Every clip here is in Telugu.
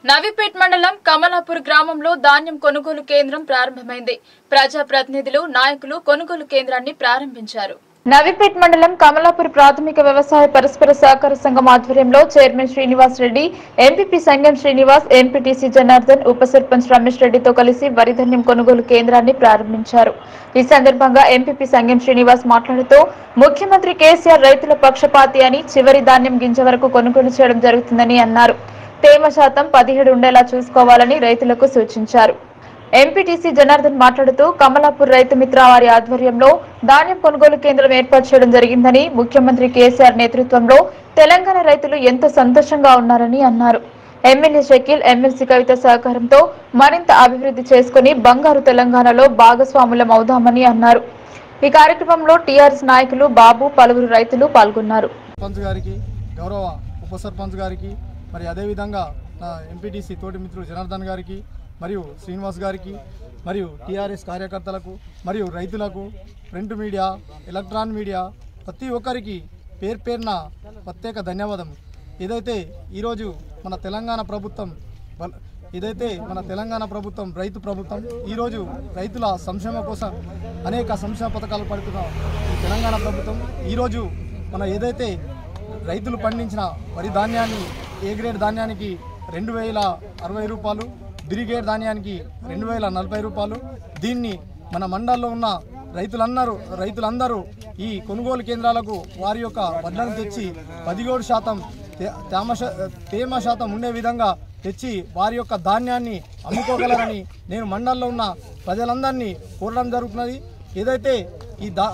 నవీపేట్ మండలం కమలాపూర్ గ్రామంలో ధాన్యం కొనుగోలు కేంద్రం ప్రారంభమైంది ప్రజాప్రతినిధులు నాయకులు కొనుగోలు కేంద్రాన్ని ప్రారంభించారు నవీపేట్ మండలం కమలాపూర్ ప్రాథమిక వ్యవసాయ పరస్పర సహకార సంఘం ఆధ్వర్యంలో chairman Srinivas Reddy MPP Sangam Srinivas MPTC Janardhan ఉప సర్పంచ్ రమేష్ రెడ్డితో కలిసి వరి ధాన్యం కొనుగోలు కేంద్రాన్ని ప్రారంభించారు ఈ సందర్భంగా ఎంపీపీ సంగం శ్రీనివాస్ మాట్లాడుతూ ముఖ్యమంత్రి కేసీఆర్ రైతుల పక్షపాతి అని చివరి ధాన్యం గింజ వరకు కొనుగోలు చేయడం జరుగుతుందని అన్నారు తేమ శాతం పదిహేడు ఉండేలా చూసుకోవాలని రైతులకు సూచించారు ఎంపీటీసీ జనార్దన్ మాట్లాడుతూ కమలాపూర్ రైతు మిత్ర వారి ఆధ్వర్యంలో ధాన్యం కొనుగోలు కేంద్రం ఏర్పాటు చేయడం జరిగిందని ముఖ్యమంత్రి కేసీఆర్ నేతృత్వంలో తెలంగాణ రైతులు ఎంతో సంతోషంగా ఉన్నారని అన్నారు ఎమ్మెల్యే షకీల్ ఎమ్మెల్సీ కవిత సహకారంతో మరింత అభివృద్ధి చేసుకుని బంగారు తెలంగాణలో భాగస్వాములం అవుదామని అన్నారు ఈ కార్యక్రమంలో టీఆర్ఎస్ నాయకులు బాబు పలువురు రైతులు పాల్గొన్నారు సర్పంచ్ గారికి గౌరవ ఉప సర్పంచ్ గారికి మరి అదేవిధంగా నా ఎంపీటీసీ తోటి మిత్రుడు జనార్దన్ గారికి మరియు శ్రీనివాస్ గారికి మరియు టీఆర్ఎస్ కార్యకర్తలకు మరియు రైతులకు ప్రింట్ మీడియా ఎలక్ట్రాన్ మీడియా ప్రతి ఒక్కరికి పేరు పేరున ప్రత్యేక ధన్యవాదం ఏదైతే ఈరోజు మన తెలంగాణ ప్రభుత్వం వల్- ఏదైతే మన తెలంగాణ ప్రభుత్వం రైతు ప్రభుత్వం ఈరోజు రైతుల సంక్షేమ కోసం అనేక సంక్షేమ పథకాలు పడుతున్న ఈ తెలంగాణ ప్రభుత్వం ఈరోజు మన ఏదైతే రైతులు పండించిన వరి ధాన్యాన్ని ఏ గ్రేడ్ ధాన్యానికి రెండు వేల అరవై రూపాయలు బి గ్రేడ్ ధాన్యానికి రెండు వేల నలభై రూపాయలు దీన్ని మన మండల్లో ఉన్న రైతులందరూ రైతులందరూ ఈ కొనుగోలు కేంద్రాలకు వారి యొక్క వడ్లను తెచ్చి పదిహేడు శాతం తే- తేమ శా- తేమ శాతం ఉండే విధంగా తెచ్చి వారి యొక్క ధాన్యాన్ని అమ్ముకోగలరని నేను మండల్లో ఉన్న ప్రజలందరినీ కోరడం జరుగుతున్నది ఏదైతే ఈ దా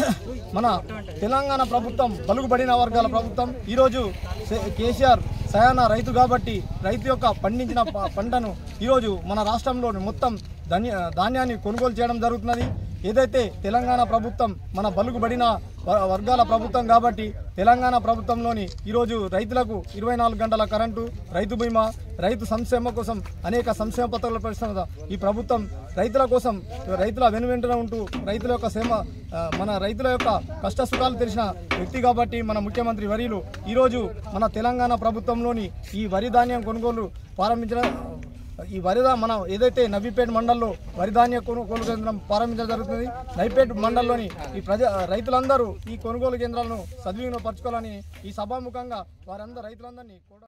మన తెలంగాణ ప్రభుత్వం బలుగుబడిన వర్గాల ప్రభుత్వం ఈరోజు సే- కేసీఆర్ సయాన రైతు కాబట్టి రైతు యొక్క పండించిన ప- పంటను ఈరోజు మన రాష్ట్రంలోని మొత్తం ధాన్య ధాన్యాన్ని కొనుగోలు చేయడం జరుగుతున్నది ఏదైతే తెలంగాణ ప్రభుత్వం మన బలుగుబడిన వ- వర్గాల ప్రభుత్వం కాబట్టి తెలంగాణ ప్రభుత్వంలోని ఈరోజు రైతులకు ఇరవై నాలుగు గంటల కరెంటు రైతు బీమా రైతు సంక్షేమ కోసం అనేక సంక్షేమ పథకాలు ప్రవేశిస్తున్న ఈ ప్రభుత్వం రైతుల కోసం రైతుల వెనువెంటనే ఉంటూ రైతుల యొక్క సేమ ఆ, మన రైతుల యొక్క కష్ట సుఖాలు తెలిసిన వ్యక్తి కాబట్టి మన ముఖ్యమంత్రి వర్యులు ఈరోజు మన తెలంగాణ ప్రభుత్వంలోని ఈ వరి ధాన్యం కొనుగోలు ప్రారంభించడం ఈ వరి దా- మనం ఏదైతే నవీపేట మండల్లో వరి ధాన్య కొనుగోలు కేంద్రం ప్రారంభించడం జరుగుతుంది నవీపేట మండలంలోని ఈ ప్రజ రైతులందరూ ఈ కొనుగోలు కేంద్రాలను సద్వినియోగపరచుకోవాలని ఈ సభాముఖంగా వారందరూ రైతులందరినీ కూడా